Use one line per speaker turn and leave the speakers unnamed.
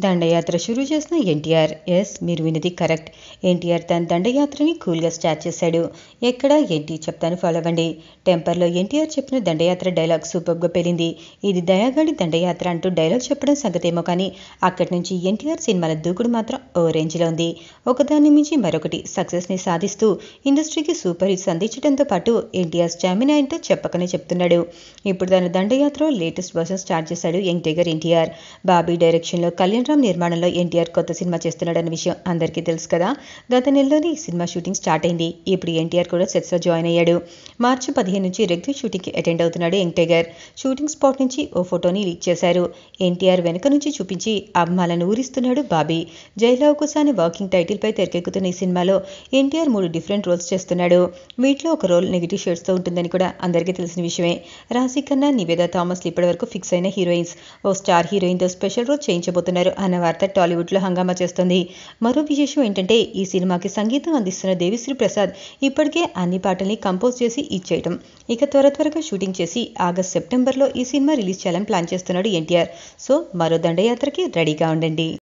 దండయాత్ర షురూ చేసిన ఎన్టీఆర్ ఎస్ మీరు విన్నది కరెక్ట్ ఎన్టీఆర్ తన దండయాత్రని కూల్గా స్టార్ట్ చేశాడు ఎక్కడ ఏంటి చెప్తాను ఫాలో అవ్వండి టెంపర్లో ఎన్టీఆర్ చెప్పిన దండయాత్ర డైలాగ్ సూపర్గా పేలింది ఇది దయాగాడి దండయాత్ర అంటూ డైలాగ్ చెప్పడం సంగతేమో కానీ అక్కడి నుంచి ఎన్టీఆర్ సినిమాల దూకుడు మాత్రం ఓ రేంజ్లో ఉంది ఒకదాన్ని మించి మరొకటి సక్సెస్ని సాధిస్తూ ఇండస్ట్రీకి సూపర్ హిట్స్ అందించడంతో పాటు ఎన్టీఆర్ స్టామినా ఏంటో చెప్పకనే చెప్తున్నాడు ఇప్పుడు తన దండయాత్ర లేటెస్ట్ వర్షన్ స్టార్ట్ చేశాడు యంగ్ టైగర్ ఎన్టీఆర్ బాబీ డైరెక్షన్లో కళ్యాణ్ రామ్ నిర్మాణంలో ఎన్టీఆర్ కొత్త సినిమా చేస్తున్నాడన్న విషయం అందరికీ తెలుసు కదా గత నెలలోనే ఈ సినిమా షూటింగ్ స్టార్ట్ అయింది ఇప్పుడు ఎన్టీఆర్ కూడా సెట్స్లో జాయిన్ అయ్యాడు మార్చి పదిహేను నుంచి రెగ్యులర్ షూటింగ్కి అటెండ్ అవుతున్నాడు యంగ్ టైగర్ షూటింగ్ స్పాట్ నుంచి ఓ ఫోటోని లీక్ చేశారు ఎన్టీఆర్ వెనక నుంచి చూపించి అభిమాలను ఊరిస్తున్నాడు బాబీ జైలవకుశ అనే వాకింగ్ టైటిల్పై తెరకెక్కుతున్న ఈ సినిమాలో ఎన్టీఆర్ మూడు డిఫరెంట్ రోల్స్ చేస్తున్నాడు వీటిలో ఒక రోల్ నెగిటివ్ షేడ్స్తో ఉంటుందని కూడా అందరికీ తెలిసిన విషయమే రాశి ఖన్నా నివేదా థామస్ ఇప్పటివరకు ఫిక్స్ అయిన హీరోయిన్స్ ఓ స్టార్ హీరోయిన్తో స్పెషల్ రోల్ చేయించబోతున్నారు అన్న వార్త టాలీవుడ్లో హంగామా చేస్తుంది మరో విశేషం ఏంటంటే ఈ సినిమాకి సంగీతం అందిస్తున్న దేవిశ్రీ ప్రసాద్ ఇప్పటికే అన్ని పాటల్ని కంపోజ్ చేసి ఇచ్చేయటం ఇక త్వర త్వరగా షూటింగ్ చేసి ఆగస్ట్ సెప్టెంబర్లో ఈ సినిమా రిలీజ్ చేయాలని ప్లాన్ చేస్తున్నాడు ఎన్టీఆర్ సో మరో దండయాత్రకి రెడీగా ఉండండి